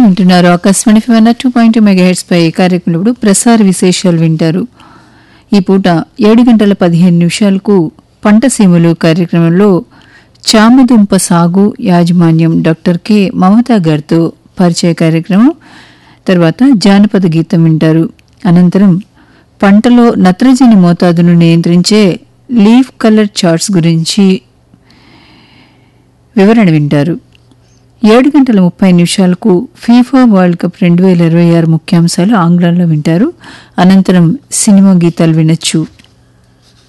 వింటున్నారు ఆకాశవాణి ఫివన్ two point megahertz పై కార్యక్రమంలో ప్రసార విశేషాలు వింటారు ఈ పూట ఏడు గంటల పదిహేను నిమిషాలకు పంట సీమలు కార్యక్రమంలో చామదుంప సాగు యాజమాన్యం డాక్టర్ కె మమతా గారితో పరిచయ కార్యక్రమం తర్వాత జానపద గీతం వింటారు అనంతరం పంటలో నత్రజని మోతాదును నియంత్రించే లీఫ్ కలర్ చార్ట్స్ గురించి వివరణ వింటారు ఏడు గంటల ముప్పై నిమిషాలకు ఫీఫా వరల్డ్ కప్ రెండు వేల ఇరవై ఆరు ముఖ్యాంశాలు ఆంగ్లంలో వింటారు అనంతరం సినిమా గీతాలు వినొచ్చు